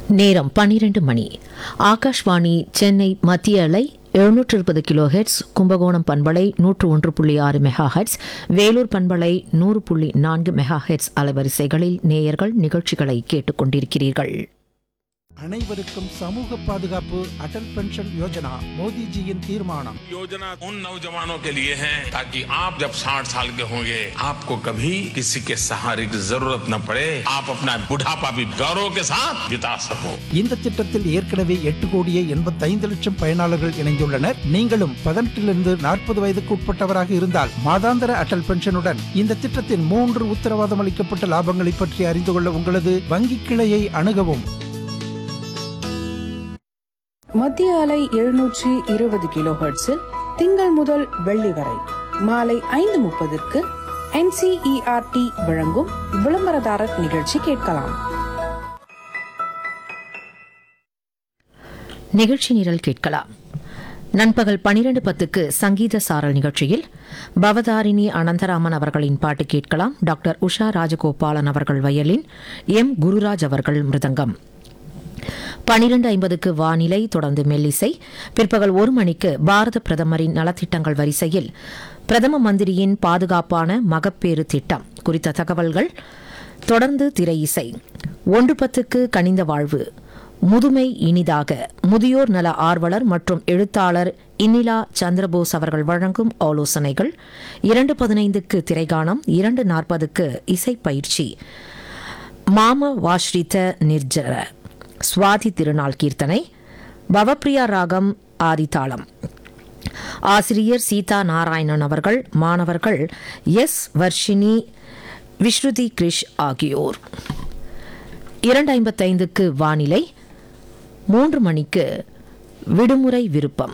நேரம் பன்னிரண்டு மணி ஆகாஷ்வாணி சென்னை மத்திய அலை எழுநூற்று இருபது கிலோ ஹெட்ஸ் கும்பகோணம் பண்பலை நூற்று ஒன்று புள்ளி ஆறு மெகா ஹெட்ஸ் வேலூர் பண்பலை நூறு புள்ளி நான்கு மெகா ஹெட்ஸ் அலைவரிசைகளில் நேயர்கள் நிகழ்ச்சிகளை கேட்டுக்கொண்டிருக்கிறீர்கள் அனைவருக்கும் சமூக பாதுகாப்பு அடல் பென்ஷன் யோஜனா மோடிஜியின் தீர்மானம் योजना उन नौजवानों के लिए है ताकि आप जब 60 साल के होंगे आपको कभी किसी के सहारे की जरूरत न पड़े आप अपना बुढ़ापा भी गौरव के साथ बिता सको இந்த திட்டத்தில் ஏற்கனவே எட்டு கோடியே எண்பத்தைந்து லட்சம் பயனாளர்கள் இணைந்துள்ளனர் நீங்களும் பதினெட்டிலிருந்து நாற்பது வயதுக்கு உட்பட்டவராக இருந்தால் மாதாந்திர அடல் பென்ஷனுடன் இந்த திட்டத்தின் மூன்று உத்தரவாதம் அளிக்கப்பட்ட லாபங்களை பற்றி அறிந்து கொள்ள உங்களது வங்கி கிளையை அணுகவும் மத்திய அலை எழுநூற்றி இருபது கிலோ ஹெர்ட்ஸில் திங்கள் முதல் வெள்ளி வரை மாலை ஐந்து முப்பதுக்கு என்சிஇஆர்டி வழங்கும் விளம்பரதாரர் நிகழ்ச்சி கேட்கலாம் நிகழ்ச்சி நிரல் கேட்கலாம் நண்பகல் பனிரெண்டு பத்துக்கு சங்கீத சாரல் நிகழ்ச்சியில் பவதாரிணி அனந்தராமன் அவர்களின் பாட்டு கேட்கலாம் டாக்டர் உஷா ராஜகோபாலன் அவர்கள் வயலின் எம் குருராஜ் அவர்கள் மிருதங்கம் பனிரெண்டு ஐம்பதுக்கு வானிலை தொடர்ந்து மெல்லிசை பிற்பகல் ஒரு மணிக்கு பாரத பிரதமரின் நலத்திட்டங்கள் வரிசையில் பிரதம மந்திரியின் பாதுகாப்பான மகப்பேறு திட்டம் குறித்த தகவல்கள் தொடர்ந்து திரை இசை ஒன்று பத்துக்கு கனிந்த வாழ்வு முதுமை இனிதாக முதியோர் நல ஆர்வலர் மற்றும் எழுத்தாளர் இன்னிலா சந்திரபோஸ் அவர்கள் வழங்கும் ஆலோசனைகள் இரண்டு பதினைந்துக்கு திரைகாணம் இரண்டு நாற்பதுக்கு இசைப்பயிற்சி மாம வாஸ்ரித நிர்ஜர சுவாதி திருநாள் கீர்த்தனை பவப்பிரியா ராகம் ஆதிதாளம் ஆசிரியர் சீதா நாராயணன் அவர்கள் மாணவர்கள் எஸ் வர்ஷினி விஸ்ருதி கிரிஷ் ஆகியோர் இரண்டு ஐம்பத்தைந்துக்கு வானிலை மூன்று மணிக்கு விடுமுறை விருப்பம்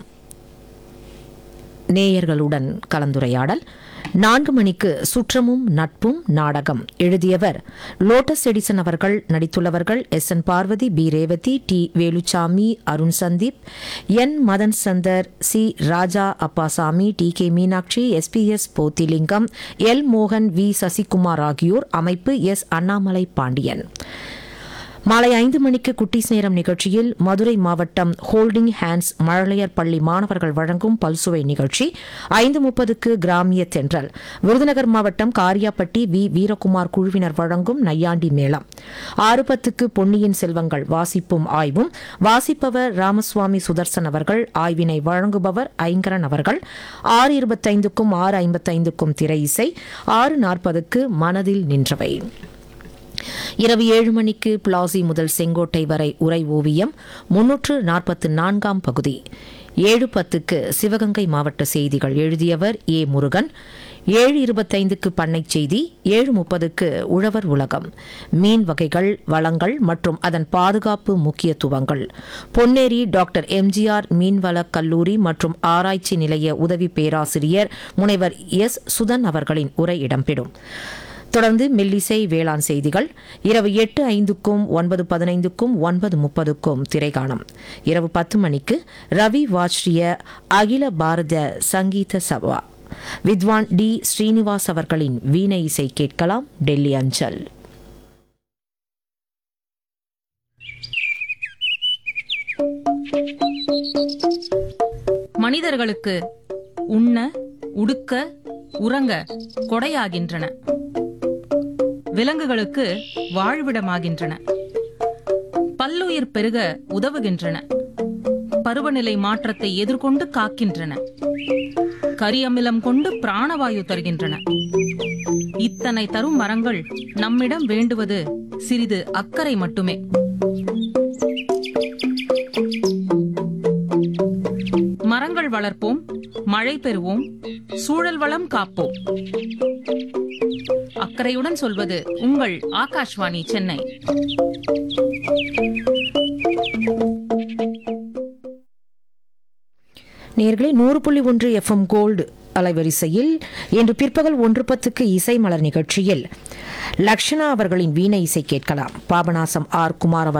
நேயர்களுடன் கலந்துரையாடல் நான்கு மணிக்கு சுற்றமும் நட்பும் நாடகம் எழுதியவர் லோட்டஸ் எடிசன் அவர்கள் நடித்துள்ளவர்கள் S N Parvathi P Revathi T Veluchami Arun Sandeep N Madhan Chandar C Raja Appasamy T K Meenakshi SPS Pothilingam L மோகன் வி சசிகுமார் ஆகியோர் அமைப்பு எஸ் அண்ணாமலை பாண்டியன் மாலை ஐந்து மணிக்கு குட்டீஸ் நேரம் நிகழ்ச்சியில் மதுரை மாவட்டம் ஹோல்டிங் ஹேண்ட்ஸ் மழலையர் பள்ளி மாணவர்கள் வழங்கும் பல்சுவை நிகழ்ச்சி ஐந்து முப்பதுக்கு கிராமிய தென்றல் விருதுநகர் மாவட்டம் காரியாப்பட்டி வி வீரகுமார் குழுவினர் வழங்கும் நையாண்டி மேளம் ஆறு பத்துக்கு பொன்னியின் செல்வங்கள் வாசிப்பும் ஆய்வும் வாசிப்பவர் ராமசுவாமி சுதர்சன் அவர்கள் ஆய்வினை வழங்குபவர் ஐங்கரன் அவர்கள் ஆறு இருபத்தைந்துக்கும் ஆறு ஐம்பத்தைந்துக்கும் திரை இசை ஆறு நாற்பதுக்கு மனதில் நின்றவை இரவு ஏழு மணிக்கு பிளாசி முதல் செங்கோட்டை வரை உரை ஓவியம் முன்னூற்று நாற்பத்து நான்காம் பகுதி ஏழு பத்துக்கு சிவகங்கை மாவட்ட செய்திகள் எழுதியவர் ஏ முருகன் ஏழு இருபத்தைந்துக்கு பண்ணை செய்தி ஏழு முப்பதுக்கு உழவர் உலகம் மீன் வகைகள் வளங்கள் மற்றும் அதன் பாதுகாப்பு முக்கியத்துவங்கள் பொன்னேரி டாக்டர் எம்ஜிஆர் மீன்வள கல்லூரி மற்றும் ஆராய்ச்சி நிலைய உதவி பேராசிரியர் முனைவர் எஸ் சுதன் அவர்களின் உரை இடம்பெறும் தொடர்ந்து மெல்லிசை வேளாண் செய்திகள் இரவு எட்டு ஐந்துக்கும் ஒன்பது பதினைந்துக்கும் ஒன்பது முப்பதுக்கும் திரைகாணம் இரவு பத்து மணிக்கு ரவி வாஷ்ரிய அகில பாரத சங்கீத சபா வித்வான் டி ஸ்ரீனிவாஸ் அவர்களின் வீணை இசை கேட்கலாம் டெல்லி அஞ்சல் மனிதர்களுக்கு உண்ண உடுக்க உறங்க கொடையாகின்றன விலங்குகளுக்கு வாழ்விடமாகின்றன பல்லுயிர் பெருக உதவுகின்றன பருவநிலை மாற்றத்தை எதிர்கொண்டு காக்கின்றன கரியமிலம் கொண்டு பிராணவாயு தருகின்றன இத்தனை தரும் மரங்கள் நம்மிடம் வேண்டுவது சிறிது அக்கறை மட்டுமே மரங்கள் வளர்ப்போம் மழை பெறுவோம் சூழல் வளம் காப்போம் அக்கறையுடன் சொல்வது உங்கள் ஆகாஷ்வாணி சென்னை நேர்களே நூறு புள்ளி ஒன்று எஃப்எம் கோல்டு அலைவரிசையில் இன்று பிற்பகல் ஒன்று பத்துக்கு இசை மலர் நிகழ்ச்சியில் லக்ஷனா அவர்களின் வீணை இசை கேட்கலாம் பாபநாசம் ஆர் குமார் அவர்